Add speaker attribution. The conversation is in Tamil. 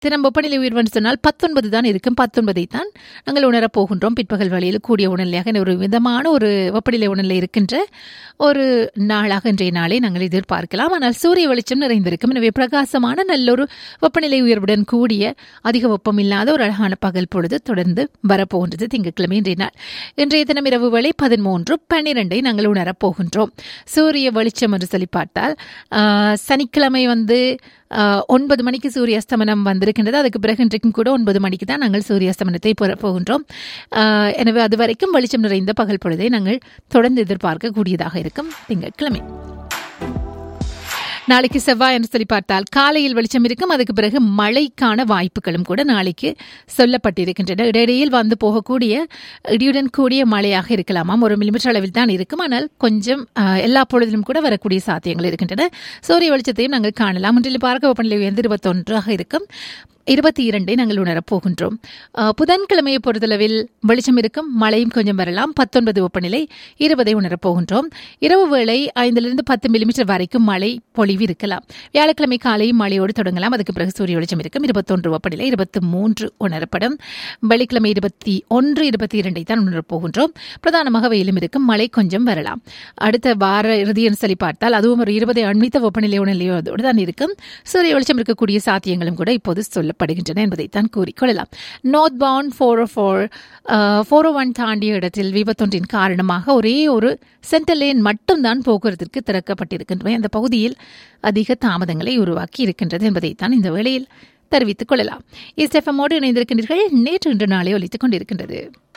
Speaker 1: தினம் வெப்பநிலை உயர்வுன்னு சொன்னால் பத்தொன்பது தான் இருக்கும் பத்தொன்பதை தான் நாங்கள் உணரப் போகின்றோம் பிற்பகல் வேளையில் கூடிய உணர்நிலையாக ஒரு விதமான ஒரு வெப்பநிலை உணர்நிலை இருக்கின்ற ஒரு நாளாக இன்றைய நாளை நாங்கள் எதிர்பார்க்கலாம் ஆனால் சூரிய வெளிச்சம் நிறைந்திருக்கும் எனவே பிரகாசமான நல்லொரு வெப்பநிலை உயர்வுடன் கூடிய அதிக வெப்பம் இல்லாத ஒரு அழகான பகல் பொழுது தொடர்ந்து வரப்போகின்றது திங்கட்கிழமை இன்றைய நாள் இன்றைய தினம் இரவு வேளை பதிமூன்று பன்னிரெண்டை நாங்கள் உணரப் போகின்றோம் சூரிய வெளிச்சம் என்று சொல்லி பார்த்தால் ஆஹ், சனிக்கிழமை வந்து ஆஹ், ஒன்பது மணிக்கு சூரிய அஸ்தமனம் வந்திருக்கின்றது அதுக்கு பிறகு இன்றைக்கும் கூட ஒன்பது மணிக்கு தான் நாங்கள் சூரிய அஸ்தமனத்தை பெற போகின்றோம் ஆஹ், எனவே அது வரைக்கும் வெளிச்சம் நிறைந்த பகல் பொழுதை நாங்கள் தொடர்ந்து எதிர்பார்க்கக்கூடியதாக இருக்கும் திங்கட்கிழமை நாளைக்கு செவ்வாய் என்று சொல்லி பார்த்தால் காலையில் வெளிச்சம் இருக்கும் அதுக்கு பிறகு மழைக்கான வாய்ப்புகளும் கூட நாளைக்கு சொல்லப்பட்டிருக்கின்றன இடையிடையில் வந்து போகக்கூடிய இடியுடன் கூடிய மழையாக இருக்கலாமாம் ஒரு மில்லிமீட்டர் அளவில் தான் இருக்கும் ஆனால் கொஞ்சம் ஆஹ், எல்லா பொழுதிலும் கூட வரக்கூடிய சாத்தியங்கள் இருக்கின்றன சூரிய வெளிச்சத்தையும் நாங்கள் காணலாம் இன்றில் பார்க்க வெப்பநிலை உயர்ந்து இருபத்தொன்றாக இருக்கும் இருபத்தி இரண்டை நாங்கள் உணரப் போகின்றோம் ஆஹ், புதன்கிழமையை பொறுத்தளவில் வெளிச்சம் இருக்கும் மழையும் கொஞ்சம் வரலாம் பத்தொன்பது வெப்பநிலை இருபதை உணரப் போகின்றோம் இரவு வேளை ஐந்திலிருந்து பத்து மில்லிமீட்டர் வரைக்கும் மழை பொழிவு இருக்கலாம் வியாழக்கிழமை காலையும் மழையோடு தொடங்கலாம் அதுக்கு பிறகு சூரிய வெளிச்சம் இருக்கும் இருபத்தொன்று வெப்பநிலை இருபத்தி மூன்று உணரப்படும் வெள்ளிக்கிழமை இருபத்தி ஒன்று இருபத்தி இரண்டை தான் உணரப் போகின்றோம் பிரதானமாக வெயிலும் இருக்கும் மழை கொஞ்சம் வரலாம் அடுத்த வார இறுதின்னு சொல்லி பார்த்தால் அதுவும் ஒரு இருபதை அண்மித்த வெப்பநிலை உணர்நிலையோடு தான் இருக்கும் சூரிய வெளிச்சம் இருக்கக்கூடிய சாத்தியங்களும் கூட இப்போது சொல்லப்படுகின்றன என்பதைத்தான் கூறிக்கொள்ளலாம் north bound four four four one தாண்டிய இடத்தில் விபத்தொன்றின் காரணமாக ஒரே ஒரு சென்ட்ரல் லேன் மட்டும்தான் போக்குவரத்திற்கு திறக்கப்பட்டிருக்கின்றன அந்த பகுதியில் அதிக தாமதங்களை உருவாக்கி இருக்கின்றது என்பதைத்தான் இந்த வேளையில் தெரிவித்துக் கொள்ளலாம் இஸ்எஃப்எம்மோடு இணைந்திருக்கின்றீர்கள் நேற்று இன்று நாளை ஒலித்துக் கொண்டிருக்கின்றது